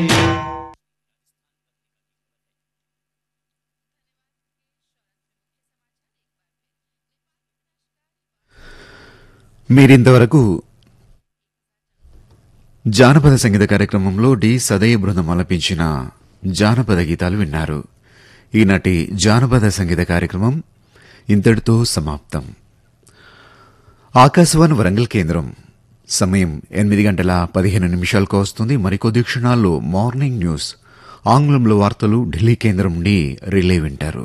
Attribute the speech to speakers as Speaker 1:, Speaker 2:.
Speaker 1: మీరింతవరకు జానపద సంగీత కార్యక్రమంలో డి సదయ బృందం ఆలపించిన జానపద గీతాలు విన్నారు ఈనాటి జానపద సంగీత కార్యక్రమం ఇంతటితో సమాప్తం ఆకాశవాణి వరంగల్ కేంద్రం సమయం ఎనిమిది గంటల పదిహేను నిమిషాలకు వస్తుంది మరికొద్ది క్షణాల్లో మార్నింగ్ న్యూస్ ఆంగ్లంలో వార్తలు ఢిల్లీ కేంద్రం నుండి రిలే వింటారు